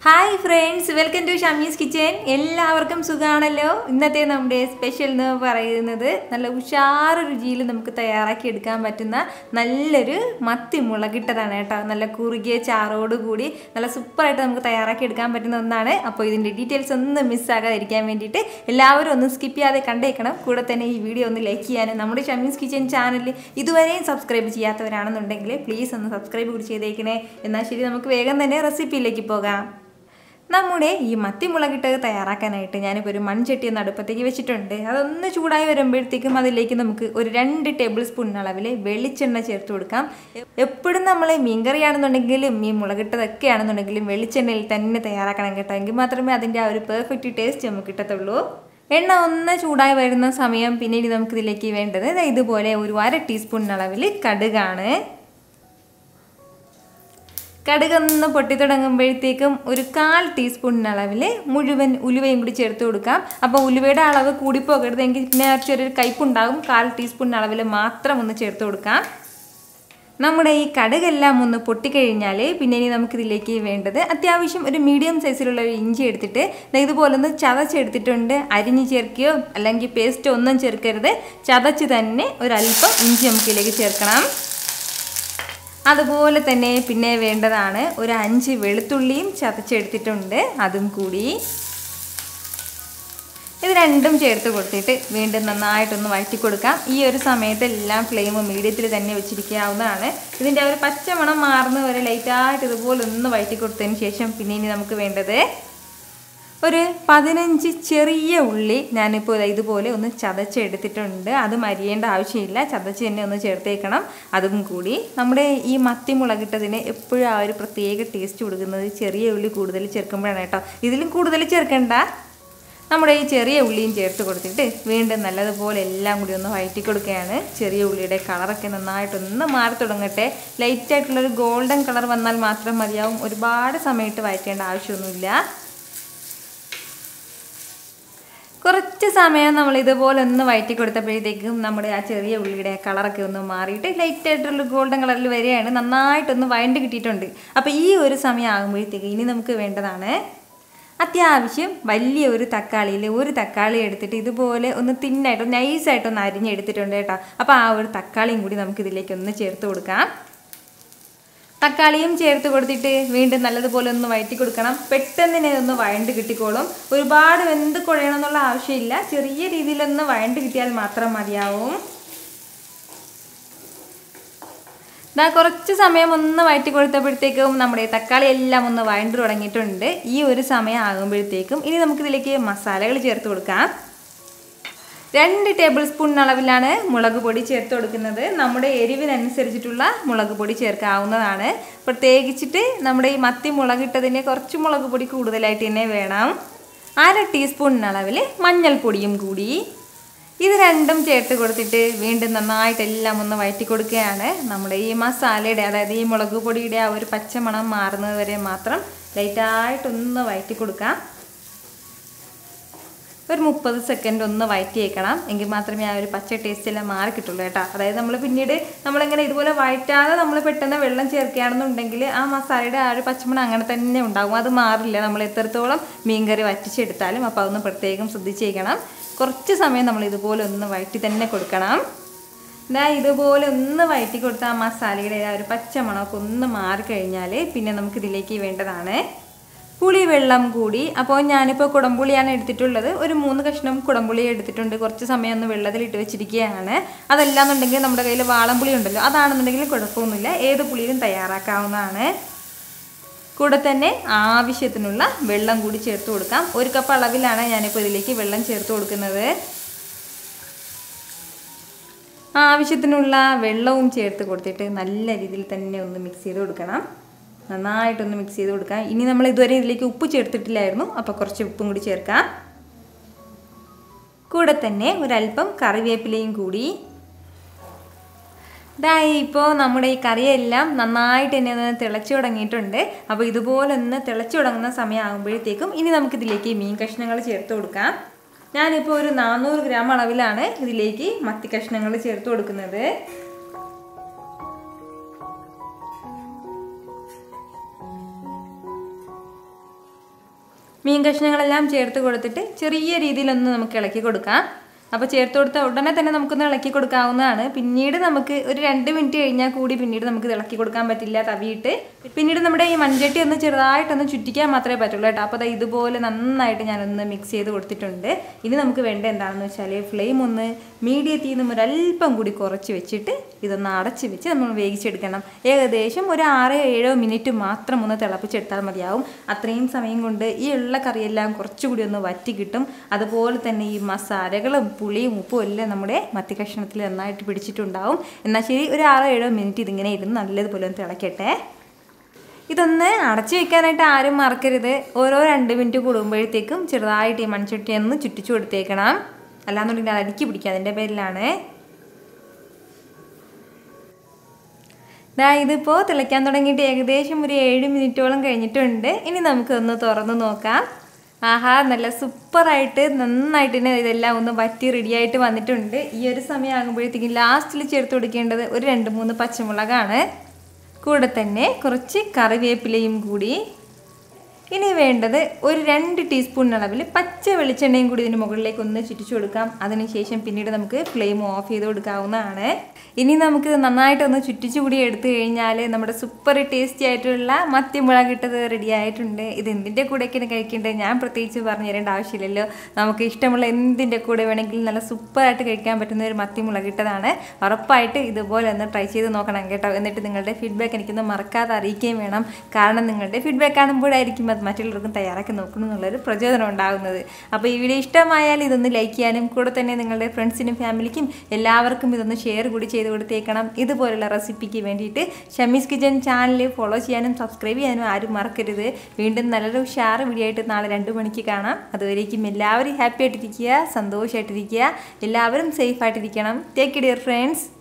hi friends welcome to Shami's kitchen എല്ലാവർക്കും സുഖമാണല്ലോ ഇന്നത്തെ നമ്മുടെ സ്പെഷ്യൽ എന്ന് പറയുന്നത് നല്ല ഉഷാറ് രുചിയിൽ നമുക്ക് തയ്യാറാക്കി എടുക്കാൻ പറ്റുന്ന നല്ലൊരു മത്തി മുളകിട്ടതാണ് കേട്ടോ നല്ല കുറുകിയ ചാറോട് കൂടി നല്ല സൂപ്പറായിട്ട് നമുക്ക് തയ്യാറാക്കി എടുക്കാൻ പറ്റുന്ന ഒന്നാണ് അപ്പോൾ ഇതിൻ്റെ ഡീറ്റെയിൽസ് ഒന്നും മിസ്സാകാതിരിക്കാൻ വേണ്ടിയിട്ട് എല്ലാവരും ഒന്ന് സ്കിപ്പ് ചെയ്യാതെ കണ്ടേക്കണം കൂടെ തന്നെ ഈ വീഡിയോ ഒന്ന് ലൈക്ക് ചെയ്യാനും നമ്മുടെ ഷമീസ് കിച്ചൻ ചാനൽ ഇതുവരെയും സബ്സ്ക്രൈബ് ചെയ്യാത്തവരാണെന്നുണ്ടെങ്കിൽ പ്ലീസ് ഒന്ന് സബ്സ്ക്രൈബ് കൂടി ചെയ്തേക്കണേ എന്നാൽ ശരി നമുക്ക് വേഗം തന്നെ റെസിപ്പിയിലേക്ക് പോകാം നമ്മുടെ ഈ മത്തി മുളകിട്ട് തയ്യാറാക്കാനായിട്ട് ഞാനിപ്പോൾ ഒരു മൺചട്ടി ഒന്ന് അടുപ്പത്തേക്ക് വെച്ചിട്ടുണ്ട് അതൊന്ന് ചൂടായി വരുമ്പോഴത്തേക്കും അതിലേക്ക് നമുക്ക് ഒരു രണ്ട് ടേബിൾ സ്പൂൺ അളവിൽ വെളിച്ചെണ്ണ ചേർത്ത് കൊടുക്കാം എപ്പോഴും നമ്മൾ മീൻകറിയാണെന്നുണ്ടെങ്കിലും ഈ മുളകിട്ടതൊക്കെ ആണെന്നുണ്ടെങ്കിലും വെളിച്ചെണ്ണയിൽ തന്നെ തയ്യാറാക്കണം കേട്ടോ എങ്കിൽ മാത്രമേ അതിൻ്റെ ആ ഒരു പെർഫെക്റ്റ് ടേസ്റ്റ് നമുക്ക് കിട്ടത്തുള്ളൂ എണ്ണ ഒന്ന് ചൂടായി വരുന്ന സമയം പിന്നീട് നമുക്കിതിലേക്ക് വേണ്ടത് ദാ ഇതുപോലെ ഒരു അര ടീസ്പൂൺ അളവിൽ കടുകാണ് കടുകൊന്ന് പൊട്ടി തുടങ്ങുമ്പോഴത്തേക്കും ഒരു കാൽ ടീസ്പൂൺ അളവിൽ മുഴുവൻ ഉലുവയും കൂടി ചേർത്ത് കൊടുക്കാം അപ്പോൾ ഉലുവയുടെ അളവ് കൂടിപ്പോകരുത് എങ്കിൽ പിന്നെ ചെറിയൊരു കയ്പുണ്ടാകും കാൽ ടീസ്പൂൺ അളവിൽ മാത്രം ഒന്ന് ചേർത്ത് കൊടുക്കാം നമ്മുടെ ഈ കടുകെല്ലാം ഒന്ന് പൊട്ടിക്കഴിഞ്ഞാൽ പിന്നെ ഇനി നമുക്കിതിലേക്ക് വേണ്ടത് അത്യാവശ്യം ഒരു മീഡിയം സൈസിലുള്ള ഒരു ഇഞ്ചി എടുത്തിട്ട് ഇതുപോലെ ഒന്ന് ചതച്ചെടുത്തിട്ടുണ്ട് അരിഞ്ഞ് ചേർക്കുകയോ അല്ലെങ്കിൽ പേസ്റ്റോ ഒന്നും ചേർക്കരുത് ചതച്ച് തന്നെ ഒരല്പം ഇഞ്ചി നമുക്കിതിലേക്ക് ചേർക്കണം അതുപോലെ തന്നെ പിന്നെ വേണ്ടതാണ് ഒരു അഞ്ച് വെളുത്തുള്ളിയും ചതച്ചെടുത്തിട്ടുണ്ട് അതും കൂടി ഇത് രണ്ടും ചേർത്ത് കൊടുത്തിട്ട് വീണ്ടും നന്നായിട്ടൊന്ന് വഴറ്റി കൊടുക്കാം ഈ ഒരു സമയത്ത് എല്ലാം ഫ്ലെയിം മീഡിയത്തിൽ തന്നെ വെച്ചിരിക്കാവുന്നതാണ് ഇതിൻ്റെ ഒരു പച്ചമണം മാറുന്ന വരെ ലൈറ്റായിട്ട് ഇതുപോലെ ഒന്ന് വഴറ്റി കൊടുത്തതിന് ശേഷം പിന്നെ ഇനി നമുക്ക് വേണ്ടത് ഒരു പതിനഞ്ച് ചെറിയ ഉള്ളി ഞാനിപ്പോൾ ഇതുപോലെ ഒന്ന് ചതച്ചെടുത്തിട്ടുണ്ട് അത് മരിയേണ്ട ആവശ്യമില്ല ചതച്ച് തന്നെ ഒന്ന് ചേർത്തേക്കണം അതും കൂടി നമ്മുടെ ഈ മത്തി മുളകിട്ടതിന് എപ്പോഴും ആ ഒരു പ്രത്യേക ടേസ്റ്റ് കൊടുക്കുന്നത് ചെറിയ ഉള്ളി കൂടുതൽ ചേർക്കുമ്പോഴാണ് കേട്ടോ ഇതിലും കൂടുതൽ ചേർക്കണ്ട നമ്മുടെ ഈ ചെറിയ ഉള്ളിയും ചേർത്ത് കൊടുത്തിട്ട് വീണ്ടും നല്ലതുപോലെ എല്ലാം കൂടി ഒന്ന് വഴറ്റി കൊടുക്കുകയാണ് ചെറിയ ഉള്ളിയുടെ കളറൊക്കെ നന്നായിട്ടൊന്ന് മാറി തുടങ്ങട്ടെ ലൈറ്റായിട്ടുള്ളൊരു ഗോൾഡൻ കളർ വന്നാൽ മാത്രം മതിയാവും ഒരുപാട് സമയത്ത് വഴറ്റേണ്ട ആവശ്യമൊന്നുമില്ല കുറച്ച് സമയം നമ്മൾ ഇതുപോലെ ഒന്ന് വഴറ്റി കൊടുത്തപ്പോഴത്തേക്കും നമ്മുടെ ആ ചെറിയ ഉള്ളിയുടെ കളറൊക്കെ ഒന്ന് മാറിയിട്ട് ലൈറ്റ് ആയിട്ടുള്ള ഗോൾഡൻ കളറിൽ വരികയാണ് നന്നായിട്ടൊന്ന് വഴണ്ട് കിട്ടിയിട്ടുണ്ട് അപ്പോൾ ഈ ഒരു സമയം ആകുമ്പോഴത്തേക്ക് ഇനി നമുക്ക് വേണ്ടതാണ് അത്യാവശ്യം വലിയ ഒരു തക്കാളിയിൽ ഒരു തക്കാളി എടുത്തിട്ട് ഇതുപോലെ ഒന്ന് തിന്നായിട്ട് നൈസായിട്ടൊന്ന് അരിഞ്ഞെടുത്തിട്ടുണ്ട് കേട്ടോ അപ്പോൾ ആ ഒരു തക്കാളിയും കൂടി നമുക്ക് ഇതിലേക്ക് ഒന്ന് ചേർത്ത് കൊടുക്കാം തക്കാളിയും ചേർത്ത് കൊടുത്തിട്ട് വീണ്ടും നല്ലതുപോലെ ഒന്ന് വഴറ്റി കൊടുക്കണം പെട്ടെന്ന് തന്നെ ഒന്ന് വഴണ്ട് കിട്ടിക്കോളും ഒരുപാട് വെന്ത് കുഴയണം എന്നുള്ള ആവശ്യമില്ല ചെറിയ രീതിയിലൊന്ന് വഴണ്ട് കിട്ടിയാൽ മാത്രം മതിയാവും ഇതാ കുറച്ച് സമയം ഒന്ന് വഴറ്റി കൊടുത്തപ്പോഴത്തേക്കും നമ്മുടെ തക്കാളി എല്ലാം ഒന്ന് വഴണ്ട് തുടങ്ങിയിട്ടുണ്ട് ഈ ഒരു സമയം ആകുമ്പോഴത്തേക്കും ഇനി നമുക്കിതിലേക്ക് മസാലകൾ ചേർത്ത് കൊടുക്കാം രണ്ട് ടേബിൾ സ്പൂൺ അളവിലാണ് മുളക് പൊടി ചേർത്ത് കൊടുക്കുന്നത് നമ്മുടെ എരിവിനനുസരിച്ചിട്ടുള്ള മുളക് പൊടി ചേർക്കാവുന്നതാണ് പ്രത്യേകിച്ചിട്ട് നമ്മുടെ ഈ മത്തി മുളകിട്ടതിന് കുറച്ച് മുളക് പൊടി കൂടുതലായിട്ട് തന്നെ വേണം അര ടീസ്പൂൺ അളവിൽ മഞ്ഞൾപ്പൊടിയും കൂടി ഇത് രണ്ടും ചേർത്ത് കൊടുത്തിട്ട് വീണ്ടും നന്നായിട്ട് എല്ലാം ഒന്ന് വഴറ്റി കൊടുക്കുകയാണ് നമ്മുടെ ഈ മസാലയുടെ അതായത് ഈ മുളക് പൊടിയുടെ ആ ഒരു പച്ചമണം മാറുന്നത് വരെ മാത്രം ലൈറ്റായിട്ടൊന്ന് വഴറ്റി കൊടുക്കാം ഒരു മുപ്പത് സെക്കൻഡ് ഒന്ന് വഴറ്റിയേക്കണം എങ്കിൽ മാത്രമേ ആ ഒരു പച്ച ടേസ്റ്റ് എല്ലാം മാറി കിട്ടുള്ളൂ കേട്ടോ അതായത് നമ്മൾ പിന്നീട് നമ്മളിങ്ങനെ ഇതുപോലെ വഴറ്റാതെ നമ്മൾ പെട്ടെന്ന് വെള്ളം ചേർക്കുകയാണെന്നുണ്ടെങ്കിൽ ആ മസാലയുടെ ആ ഒരു പച്ചമണം അങ്ങനെ തന്നെ ഉണ്ടാകും അത് മാറില്ല നമ്മൾ എത്രത്തോളം മീൻകറി വറ്റിച്ചെടുത്താലും അപ്പോൾ അതൊന്ന് പ്രത്യേകം ശ്രദ്ധിച്ചേക്കണം കുറച്ച് സമയം നമ്മൾ ഇതുപോലെ ഒന്ന് വഴറ്റി തന്നെ കൊടുക്കണം ഇതാ ഇതുപോലെ ഒന്ന് വഴറ്റി കൊടുത്ത ആ മസാലയുടെ ആ ഒരു പച്ചമണമൊക്കെ ഒന്ന് മാറിക്കഴിഞ്ഞാൽ പിന്നെ നമുക്കിതിലേക്ക് വേണ്ടതാണ് പുളിവെള്ളം കൂടി അപ്പോൾ ഞാനിപ്പോൾ കുടംപുളിയാണ് എടുത്തിട്ടുള്ളത് ഒരു മൂന്ന് കഷ്ണം കുടംപുളി എടുത്തിട്ടുണ്ട് കുറച്ച് സമയം ഒന്ന് വെള്ളത്തിലിട്ട് വെച്ചിരിക്കുകയാണ് അതല്ലാന്നുണ്ടെങ്കിൽ നമ്മുടെ കയ്യിൽ വാളംപുളി ഉണ്ടല്ലോ അതാണെന്നുണ്ടെങ്കിൽ കുഴപ്പമൊന്നുമില്ല ഏത് പുളിയിലും തയ്യാറാക്കാവുന്നതാണ് കൂടെ തന്നെ ആവശ്യത്തിനുള്ള വെള്ളം കൂടി ചേർത്ത് കൊടുക്കാം ഒരു കപ്പ് അളവിലാണ് ഞാനിപ്പോൾ ഇതിലേക്ക് വെള്ളം ചേർത്ത് കൊടുക്കുന്നത് ആവശ്യത്തിനുള്ള വെള്ളവും ചേർത്ത് കൊടുത്തിട്ട് നല്ല രീതിയിൽ തന്നെ ഒന്ന് മിക്സ് ചെയ്ത് കൊടുക്കണം നന്നായിട്ടൊന്ന് മിക്സ് ചെയ്ത് കൊടുക്കാം ഇനി നമ്മൾ ഇതുവരെ ഇതിലേക്ക് ഉപ്പ് ചേർത്തിട്ടില്ലായിരുന്നു അപ്പോൾ കുറച്ച് ഉപ്പും കൂടി ചേർക്കാം കൂടെ തന്നെ ഒരല്പം കറിവേപ്പിലയും കൂടി ഇതായി ഇപ്പോൾ നമ്മുടെ ഈ കറിയെല്ലാം നന്നായിട്ട് തന്നെ ഒന്ന് തിളച്ചു തുടങ്ങിയിട്ടുണ്ട് അപ്പോൾ ഇതുപോലെ ഒന്ന് തിളച്ചു തുടങ്ങുന്ന സമയമാകുമ്പോഴത്തേക്കും ഇനി നമുക്കിതിലേക്ക് മീൻ കഷ്ണങ്ങൾ ചേർത്ത് കൊടുക്കാം ഞാനിപ്പോൾ ഒരു നാനൂറ് ഗ്രാം അളവിലാണ് ഇതിലേക്ക് മത്തി കഷ്ണങ്ങൾ ചേർത്ത് കൊടുക്കുന്നത് മീൻ കഷ്ണങ്ങളെല്ലാം ചേർത്ത് കൊടുത്തിട്ട് ചെറിയ രീതിയിലൊന്ന് നമുക്ക് ഇളക്കി കൊടുക്കാം അപ്പോൾ ചേർത്ത് കൊടുത്ത ഉടനെ തന്നെ നമുക്കൊന്ന് ഇളക്കി കൊടുക്കാവുന്നതാണ് പിന്നീട് നമുക്ക് ഒരു രണ്ട് മിനിറ്റ് കഴിഞ്ഞാൽ കൂടി പിന്നീട് നമുക്ക് ഇത് ഇളക്കി കൊടുക്കാൻ പറ്റില്ല തവിയിട്ട് പിന്നീട് നമ്മുടെ ഈ മൺചട്ടി ഒന്ന് ചെറുതായിട്ടൊന്ന് ചുറ്റിക്കാൻ മാത്രമേ പറ്റുള്ളൂ കേട്ടോ അപ്പോൾ അത് ഇതുപോലെ നന്നായിട്ട് ഞാനൊന്ന് മിക്സ് ചെയ്ത് കൊടുത്തിട്ടുണ്ട് ഇനി നമുക്ക് വേണ്ട എന്താണെന്ന് വെച്ചാൽ ഫ്ലെയിം ഒന്ന് മീഡിയത്തിൽ നിന്നും ഒരല്പം കൂടി കുറച്ച് വെച്ചിട്ട് ഇതൊന്ന് അടച്ച് വെച്ച് നമ്മൾ വേവിച്ചെടുക്കണം ഏകദേശം ഒരു ആറ് ഏഴോ മിനിറ്റ് മാത്രം ഒന്ന് തിളപ്പിച്ചെടുത്താൽ മതിയാവും അത്രയും സമയം കൊണ്ട് ഈ ഉള്ള കറിയെല്ലാം കുറച്ചുകൂടി ഒന്ന് വറ്റി കിട്ടും അതുപോലെ തന്നെ ഈ മസാലകളും പുളിയും ഉപ്പും എല്ലാം നമ്മുടെ മത്തി കഷ്ണത്തിൽ നന്നായിട്ട് പിടിച്ചിട്ടുണ്ടാവും എന്നാൽ ശരി ഒരു ആറോ ഏഴോ മിനിറ്റ് ഇതിങ്ങനെ ഇരുന്ന് നല്ലതുപോലെ ഒന്ന് തിളക്കട്ടെ ഇതൊന്ന് അടച്ചു വെക്കാനായിട്ട് ആരും മറക്കരുത് ഓരോ രണ്ട് മിനിറ്റ് കൂടുമ്പോഴത്തേക്കും ചെറുതായിട്ട് ഈ മൺചട്ടി ഒന്ന് ചുറ്റിച്ചു കൊടുത്തേക്കണം അല്ലാന്നുണ്ടെങ്കിൽ അത് അടുക്കി പിടിക്കുക അതിൻ്റെ പേരിലാണ് ദാ ഇതിപ്പോൾ തിളയ്ക്കാൻ തുടങ്ങിയിട്ട് ഏകദേശം ഒരു ഏഴ് മിനിറ്റോളം കഴിഞ്ഞിട്ടുണ്ട് ഇനി നമുക്കൊന്ന് തുറന്ന് നോക്കാം ആഹാ നല്ല സൂപ്പറായിട്ട് നന്നായിട്ട് തന്നെ ഇതെല്ലാം ഒന്ന് വറ്റി റെഡിയായിട്ട് വന്നിട്ടുണ്ട് ഈ ഒരു സമയം ആകുമ്പോഴത്തേക്കും ലാസ്റ്റിൽ ചേർത്ത് കൊടുക്കേണ്ടത് ഒരു രണ്ട് മൂന്ന് പച്ചമുളകാണ് കൂടെ തന്നെ കുറച്ച് കറിവേപ്പിലയും കൂടി ഇനി വേണ്ടത് ഒരു രണ്ട് ടീസ്പൂൺ അളവിൽ പച്ച വെളിച്ചെണ്ണയും കൂടി ഇതിന് മുകളിലേക്ക് ഒന്ന് ചുറ്റിച്ചു കൊടുക്കാം അതിനുശേഷം പിന്നീട് നമുക്ക് ഫ്ലെയിം ഓഫ് ചെയ്ത് കൊടുക്കാവുന്നതാണ് ഇനി നമുക്ക് ഇത് നന്നായിട്ടൊന്ന് ചുറ്റിച്ചു കൂടി എടുത്തു കഴിഞ്ഞാൽ നമ്മുടെ സൂപ്പർ ടേസ്റ്റി ആയിട്ടുള്ള മത്തി മുളകിട്ടത് റെഡി ആയിട്ടുണ്ട് ഇത് എന്തിൻ്റെ കൂടെയൊക്കെയാണ് കഴിക്കേണ്ടത് ഞാൻ പ്രത്യേകിച്ച് പറഞ്ഞു തരേണ്ട ആവശ്യമില്ലല്ലോ നമുക്ക് ഇഷ്ടമുള്ള എന്തിൻ്റെ കൂടെ വേണമെങ്കിലും നല്ല സൂപ്പറായിട്ട് കഴിക്കാൻ പറ്റുന്ന ഒരു മത്തി മുളകിട്ടതാണ് ഉറപ്പായിട്ട് ഇതുപോലെ ഒന്ന് ട്രൈ ചെയ്ത് നോക്കണം കേട്ടോ എന്നിട്ട് നിങ്ങളുടെ ഫീഡ്ബാക്ക് എനിക്കൊന്ന് മറക്കാതെ അറിയിക്കുകയും വേണം കാരണം നിങ്ങളുടെ ഫീഡ്ബാക്ക് കാണുമ്പോഴായിരിക്കും അത് മറ്റുള്ളവർക്കും തയ്യാറാക്കി നോക്കണം എന്നുള്ളൊരു പ്രചോദനം ഉണ്ടാകുന്നത് അപ്പോൾ ഈ വീഡിയോ ഇഷ്ടമായാൽ ഇതൊന്ന് ലൈക്ക് ചെയ്യാനും കൂടെ തന്നെ നിങ്ങളുടെ ഫ്രണ്ട്സിനും ഫാമിലിക്കും എല്ലാവർക്കും ഇതൊന്ന് ഷെയർ കൂടി ചെയ്ത് കൊടുത്തേക്കണം ഇതുപോലുള്ള റെസിപ്പിക്ക് വേണ്ടിയിട്ട് ഷമീസ് കിച്ചൻ ചാനൽ ഫോളോ ചെയ്യാനും സബ്സ്ക്രൈബ് ചെയ്യാനും ആരും മറക്കരുത് വീണ്ടും നല്ലൊരു ഉഷാറ് വീഡിയോ ആയിട്ട് നാളെ രണ്ട് മണിക്ക് കാണാം അതുവരേക്കും എല്ലാവരും ഹാപ്പി ആയിട്ടിരിക്കുക സന്തോഷമായിട്ടിരിക്കുക എല്ലാവരും സേഫ് ആയിട്ടിരിക്കണം ടേക്ക് ഡിയർ ഫ്രണ്ട്സ്